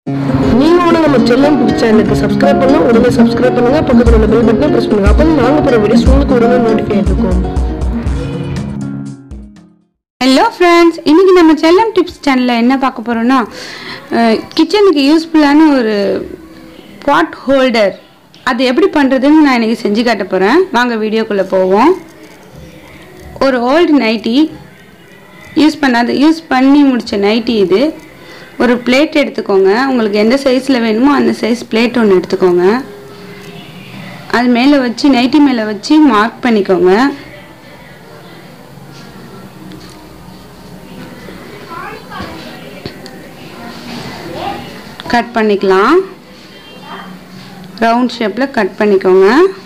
நீங்களோட நம்ம செல்லம் டிவி சேனலுக்கு சப்ஸ்கிரைப் பண்ணா உடனே சப்ஸ்கிரைப் பண்ணுங்க பக்கத்துல உள்ள பெல் பட்டனை பிரஸ் பண்ணுங்க அப்போ நாங்க போற வீடியோஸ் உங்களுக்கு உடனே நோட்டிஃபை இருக்கும் ஹலோ ஃப்ரெண்ட்ஸ் இன்னைக்கு நம்ம செல்லம் டிப்ஸ் சேனலில் என்ன பார்க்க போகிறோம்னா கிச்சனுக்கு யூஸ்ஃபுல்லான ஒரு பாட் ஹோல்டர் அது எப்படி பண்ணுறதுன்னு நான் இன்னைக்கு செஞ்சு காட்ட போகிறேன் வாங்க வீடியோக்குள்ளே போவோம் ஒரு ஓல்டு நைட்டி யூஸ் பண்ணாத யூஸ் பண்ணி முடித்த நைட்டி இது ஒரு பிளேட் எடுத்துக்கோங்க உங்களுக்கு எந்த சைஸில் வேணுமோ அந்த சைஸ் பிளேட் ஒன்று எடுத்துக்கோங்க அது மேலே வச்சு நைட்டி மேலே வச்சு மார்க் பண்ணிக்கோங்க கட் பண்ணிக்கலாம் ரவுண்ட் ஷேப்பில் கட் பண்ணிக்கோங்க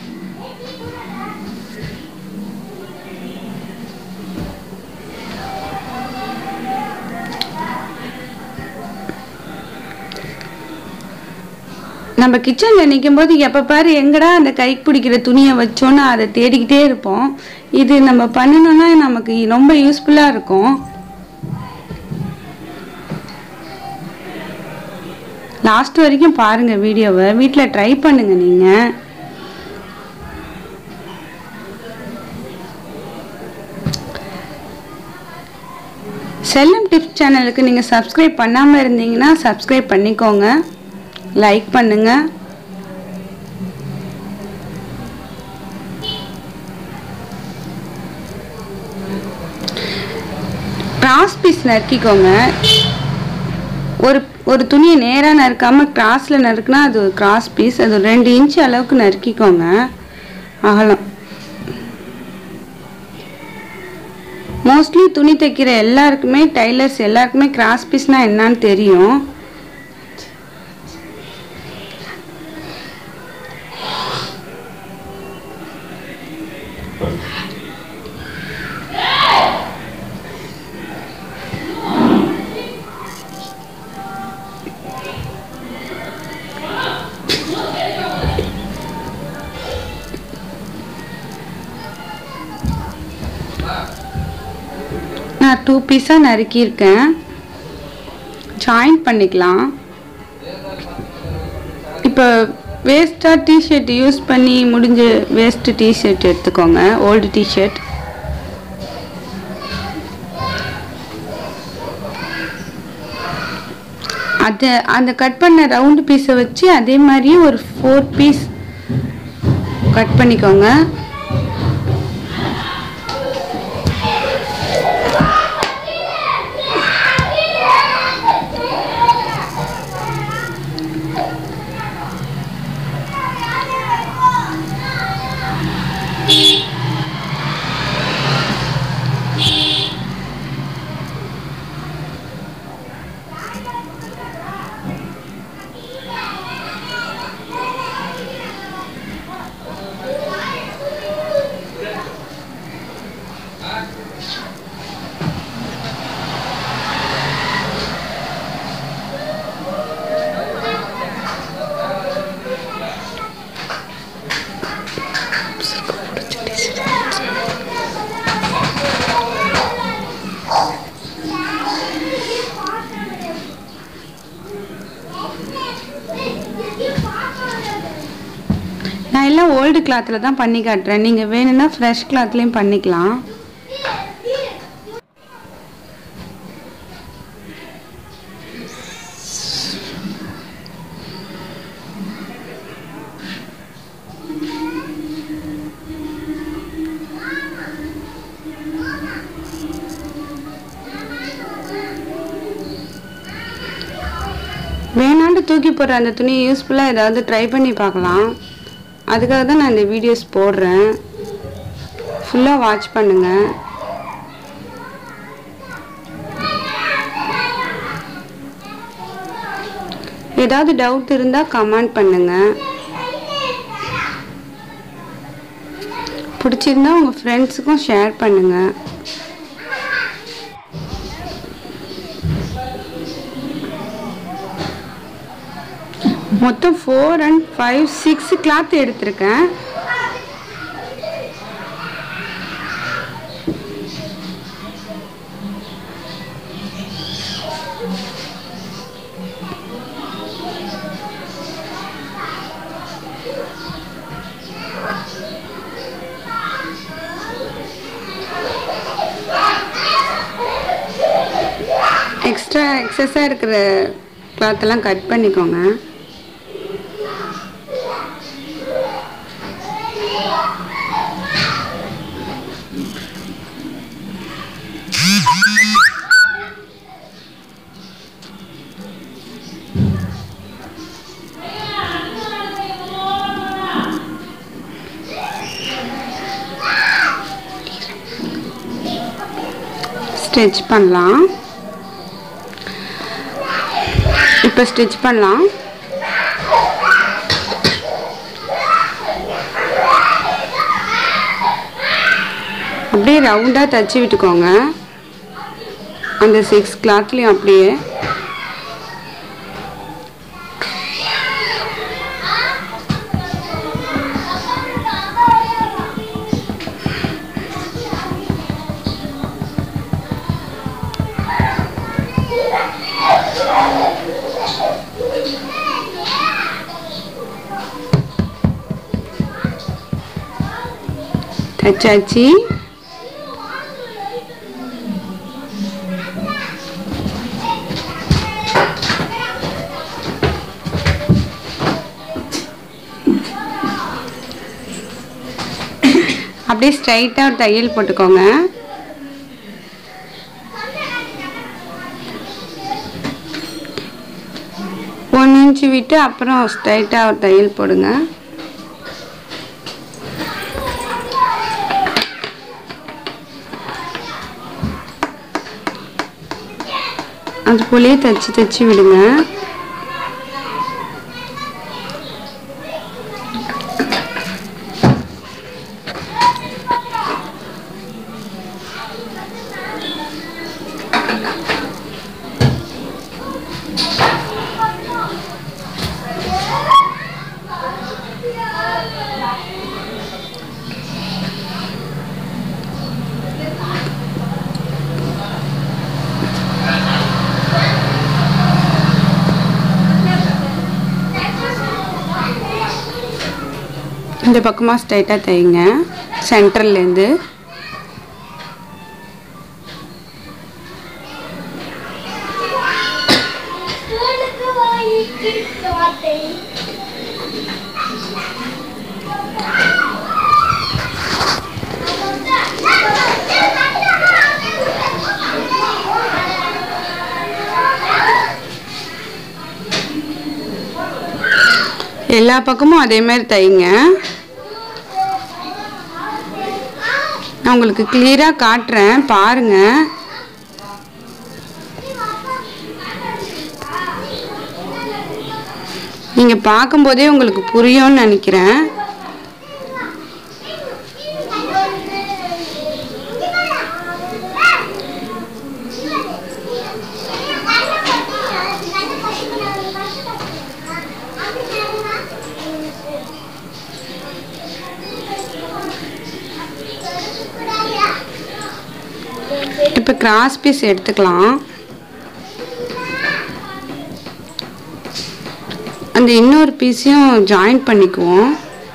நம்ம கிச்சனில் நிற்கும் போது எப்போ பாரு எங்கடா அந்த கைக்கு பிடிக்கிற துணியை வச்சோன்னு அதை தேடிக்கிட்டே இருப்போம் இது நம்ம பண்ணணும்னா நமக்கு ரொம்ப யூஸ்ஃபுல்லாக இருக்கும் லாஸ்ட் வரைக்கும் பாருங்க வீடியோவை வீட்டில் ட்ரை பண்ணுங்க நீங்க செல்லம் டிப்ஸ் சேனலுக்கு நீங்கள் சப்ஸ்கிரைப் பண்ணாமல் இருந்தீங்கன்னா சப்ஸ்கிரைப் பண்ணிக்கோங்க லைக் பண்ணுங்க கிராஸ் பீஸ் நறுக்கிக்கோங்க ஒரு ஒரு துணியை நேராக நறுக்காமல் கிராஸில் நறுக்குனா அது ஒரு கிராஸ் பீஸ் அது ஒரு ரெண்டு இன்ச் அளவுக்கு நறுக்கிக்கோங்க அகலம் மோஸ்ட்லி துணி தைக்கிற எல்லாருக்குமே டைலர்ஸ் எல்லாருக்குமே கிராஸ் பீஸ்னால் என்னன்னு தெரியும் நான் டூ பீஸாக நறுக்கியிருக்கேன் ஜாயின் பண்ணிக்கலாம் இப்போ வேஸ்ட்டாக டிஷர்ட் யூஸ் பண்ணி முடிஞ்ச வேஸ்ட்டு டிஷர்ட் எடுத்துக்கோங்க ஓல்டு டிஷர்ட் அதை அந்த கட் பண்ண ரவுண்டு பீஸை வச்சு அதே மாதிரியே ஒரு ஃபோர் பீஸ் கட் பண்ணிக்கோங்க நான் எல்லாம் ஓல்டு கிளாத்தில் தான் பண்ணி காட்டுறேன் நீங்கள் வேணும்னா ஃப்ரெஷ் கிளாத்லேயும் பண்ணிக்கலாம் வேணாண்டு தூக்கி போடுற அந்த துணியை யூஸ்ஃபுல்லாக ஏதாவது ட்ரை பண்ணி பார்க்கலாம் அதுக்காக தான் நான் இந்த வீடியோஸ் போடுறேன் ஃபுல்லாக வாட்ச் பண்ணுங்கள் ஏதாவது டவுட் இருந்தால் கமெண்ட் பண்ணுங்கள் பிடிச்சிருந்தா உங்கள் ஃப்ரெண்ட்ஸுக்கும் ஷேர் பண்ணுங்கள் மொத்தம் four and five six cloth எடுத்திருக்கேன் எக்ஸ்ட்ரா எக்ஸஸாக இருக்கிற கிளாத்தெல்லாம் கட் பண்ணிக்கோங்க ஸ்டிச் பண்ணலாம் இப்போ ஸ்டிச் பண்ணலாம் அப்படியே ரவுண்டாக தச்சு விட்டுக்கோங்க அந்த சிக்ஸ் கிளாத்லேயும் அப்படியே தச்சாச்சு அப்படியே ஸ்ட்ரைட்டாக ஒரு தையல் போட்டுக்கோங்க ஒன் இன்ச்சு விட்டு அப்புறம் ஸ்ட்ரைட்டாக ஒரு தையல் போடுங்க அது போலயே தச்சு தச்சு விடுங்க இந்த பக்கமாக ஸ்ட்ரைட்டாக தைங்க சென்டர்லேருந்து ஸ்கூலுக்கு போயிட்டு பார்த்தேன் எல்லா பக்கமும் அதே மாதிரி தைங்க நான் உங்களுக்கு கிளியராக காட்டுறேன் பாருங்க நீங்கள் பார்க்கும்போதே உங்களுக்கு புரியும்னு நினைக்கிறேன் இப்போ கிராஸ் பீஸ் எடுத்துக்கலாம் அந்த இன்னொரு பீஸையும் ஜாயின் பண்ணிக்குவோம்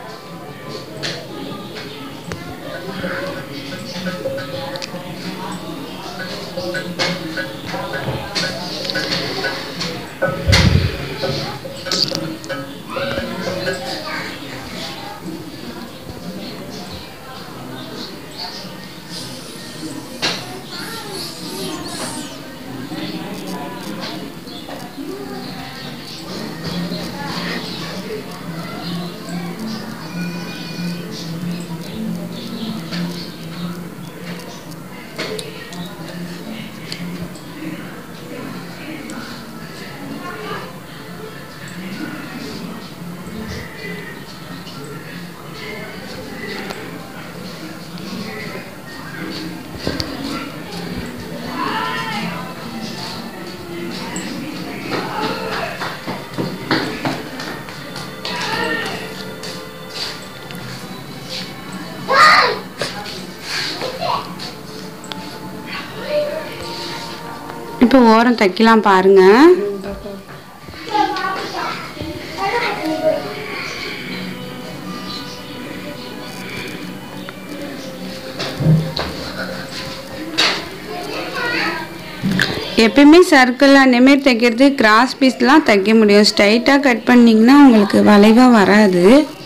இப்போ ஓரம் தைக்கலாம் பாருங்க எப்பயுமே சர்க்கிள் அந்தமாரி தைக்கிறது கிராஸ் பீஸ்லாம் தைக்க முடியும் ஸ்ட்ரைட்டாக கட் பண்ணிங்கன்னா உங்களுக்கு வளைவாக வராது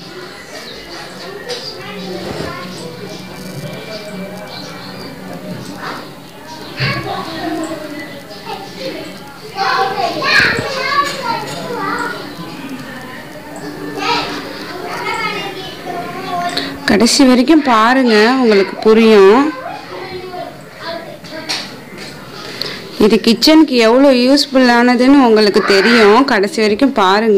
கடைசி வரைக்கும் பாருங்க உங்களுக்கு புரியும் இது கிச்சனுக்கு எவ்வளோ யூஸ்ஃபுல்லானதுன்னு உங்களுக்கு தெரியும் கடைசி வரைக்கும் பாருங்க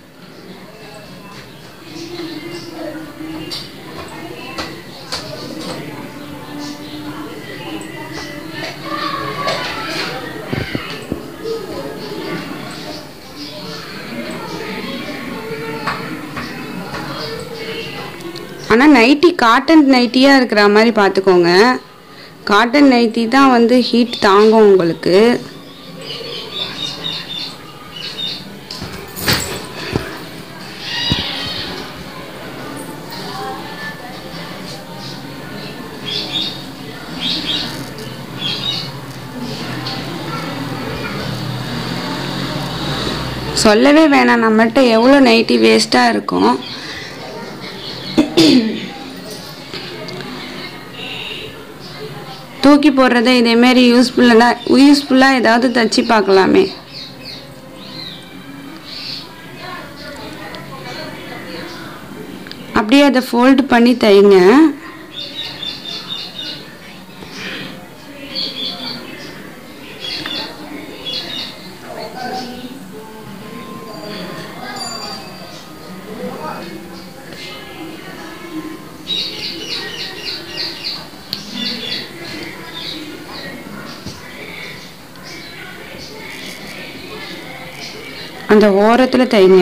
ஆனால் நைட்டி காட்டன் நைட்டியாக இருக்கிற மாதிரி பார்த்துக்கோங்க காட்டன் நைட்டி தான் வந்து ஹீட் தாங்கும் உங்களுக்கு சொல்லவே வேணாம் நம்மகிட்ட எவ்வளோ நைட்டி வேஸ்ட்டாக இருக்கும் தூக்கி போடுறத இதேமாரி யூஸ்ஃபுல்லாக யூஸ்ஃபுல்லாக ஏதாவது தச்சு பார்க்கலாமே அப்படியே அதை ஃபோல்டு பண்ணி தைங்க அந்த ஓரத்தில் தைங்க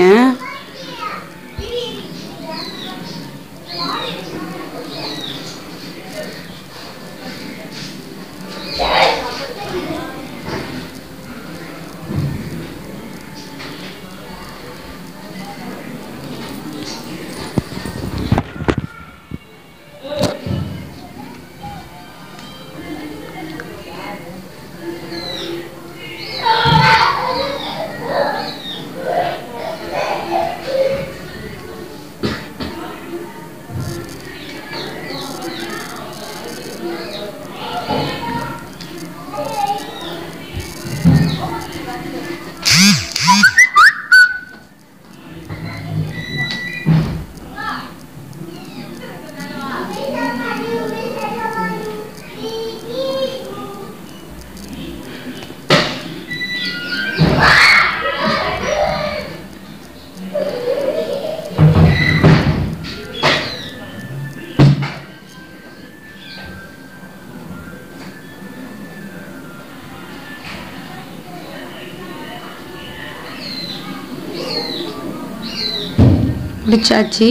முடிச்சாச்சு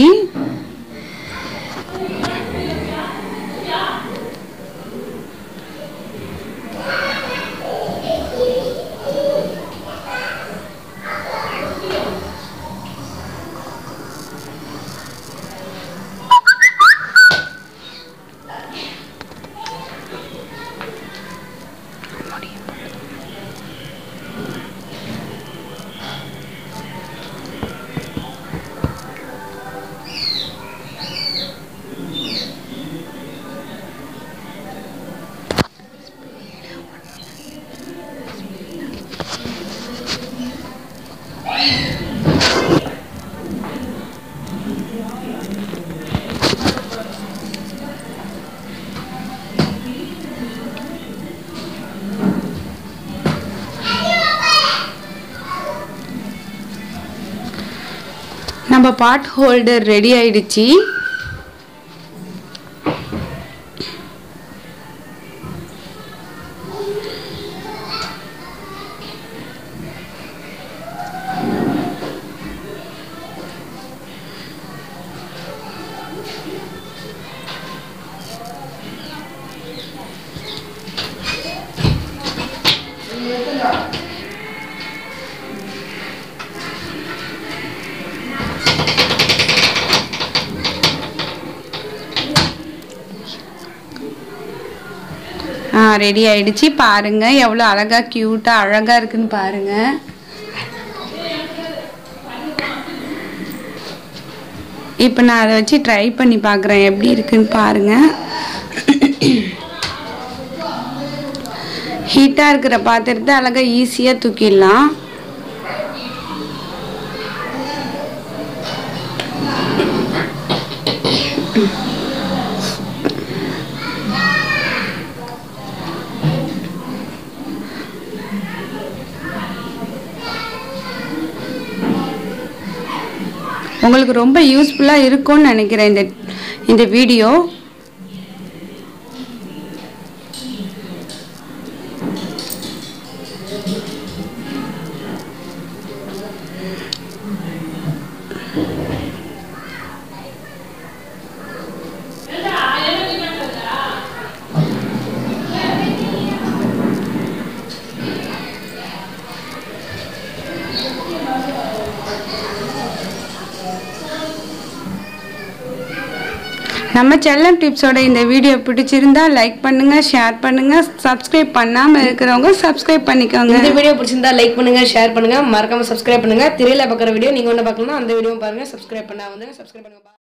நம்ம பாட் ஹோல்டர் ரெடி ஆயிடுச்சு ரெடி ஆயிடுச்சு பாருங்க எவ்வளோ அழகா க்யூட்டா அழகா இருக்குன்னு பாருங்க இப்போ நான் அதை வச்சு ட்ரை பண்ணி பார்க்குறேன் எப்படி இருக்குன்னு பாருங்க ஹீட்டாக இருக்கிற பாத்திரத்தை அழகா ஈஸியாக தூக்கிடலாம் உங்களுக்கு ரொம்ப யூஸ்ஃபுல்லாக இருக்கும்னு நினைக்கிறேன் இந்த இந்த வீடியோ நம்ம செல்லம் டிப்ஸோட இந்த வீடியோ பிடிச்சிருந்தா லைக் பண்ணுங்க ஷேர் பண்ணுங்க சப்ஸ்கிரைப் பண்ணாம இருக்கிறவங்க சப்ஸ்கிரைப் பண்ணிக்கோங்க இந்த வீடியோ பிடிச்சிருந்தா லைக் பண்ணுங்க ஷேர் பண்ணுங்க மறக்காம சப்ஸ்கிரைப் பண்ணுங்க திரையில பார்க்குற வீடியோ நீங்க ஒன்று பார்க்கணும்னா அந்த வீடியோ பாருங்க சப்ஸ்கிரைப் பண்ணா வந்து சப்ஸ்கிரைப் பண்ணுங்க